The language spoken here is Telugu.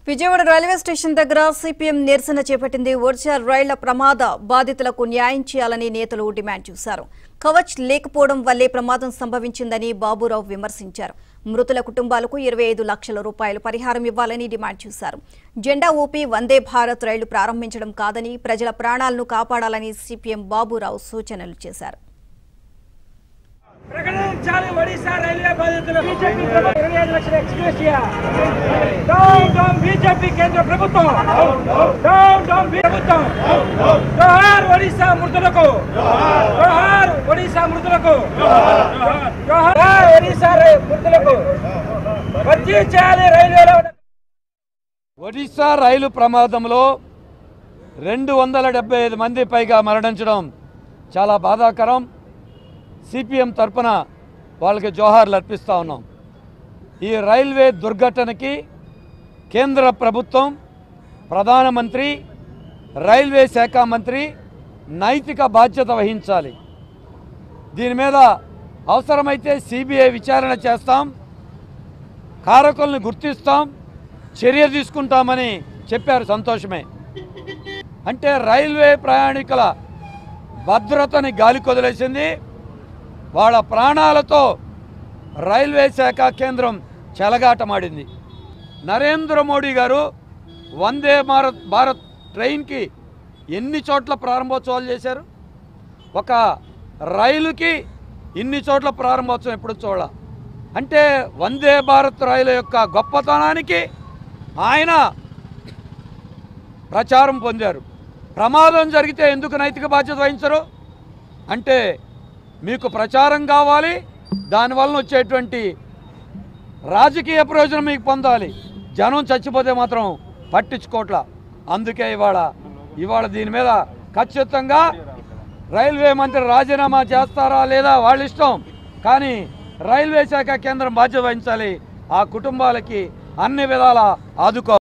విజయవాడ రైల్వే స్టేషన్ దగ్గర సిపిఎం నిరసన చేపట్టింది ఒడిశా రైళ్ల ప్రమాద బాధితులకు న్యాయం చేయాలని నేతలు డిమాండ్ చేశారు కవచ్ లేకపోవడం వల్లే ప్రమాదం సంభవించిందని బాబురావు విమర్శించారు మృతుల కుటుంబాలకు ఇరవై ఐదు లక్షల రూపాయలు పరిహారం ఇవ్వాలని డిమాండ్ చేశారు జెండా ఊపి వందే భారత్ రైళ్లు ప్రారంభించడం కాదని ప్రజల ప్రాణాలను కాపాడాలని సిపిఎం బాబురావు సూచనలు చేశారు ప్రకటించాలి ఒడిశా రైల్వే బాధితులు బీజేపీ ప్రభుత్వం ఇరవై ఐదు లక్షల ఎక్స్గ్రేషియా డౌన్ డౌన్ బీజేపీ కేంద్ర ప్రభుత్వం డౌన్ డౌన్ బీ- ప్రభుత్వం జోహార్ ఒడిశా మృతులకు జోహార్ ఒడిశా మృతులకు జోహార్ ఒడిశా రై- మృతులకు వచ్చి చేయాలి రైల్వేలో ఒడిశా రైలు ప్రమాదంలో రెండు వందల డెబ్బై ఐదు మంది పైగా మరణించడం చాలా బాధాకరం సిపిఎం తరపున వాళ్ళకి జోహార్లు అర్పిస్తూ ఉన్నాం ఈ రైల్వే దుర్ఘటనకి కేంద్ర ప్రభుత్వం ప్రధానమంత్రి రైల్వే శాఖ మంత్రి నైతిక బాధ్యత వహించాలి దీని మీద అవసరమైతే సిబిఐ విచారణ చేస్తాం కారకుల్ని గుర్తిస్తాం చర్య తీసుకుంటామని చెప్పారు సంతోషమే అంటే రైల్వే ప్రయాణికుల భద్రతని గాలి కొదిలేసింది వాళ్ళ ప్రాణాలతో రైల్వే శాఖ కేంద్రం చెలగాటమాడింది నరేంద్ర మోడీ గారు వందే భారత్ భారత్ ట్రైన్కి ఎన్ని చోట్ల ప్రారంభోత్సవాలు చేశారు ఒక రైలుకి ఇన్ని చోట్ల ప్రారంభోత్సవం ఎప్పుడు చూడాల అంటే వందే భారత్ రైలు యొక్క గొప్పతనానికి ఆయన ప్రచారం పొందారు ప్రమాదం జరిగితే ఎందుకు నైతిక బాధ్యత వహించరు అంటే మీకు ప్రచారం కావాలి దానివలన వచ్చేటువంటి రాజకీయ ప్రయోజనం మీకు పొందాలి జనం చచ్చిపోతే మాత్రం పట్టించుకోవట్ల అందుకే ఇవాళ ఇవాళ దీని మీద ఖచ్చితంగా రైల్వే మంత్రి రాజీనామా చేస్తారా లేదా వాళ్ళ ఇష్టం కానీ రైల్వే శాఖ కేంద్రం బాధ్యత వహించాలి ఆ కుటుంబాలకి అన్ని విధాల ఆదుకో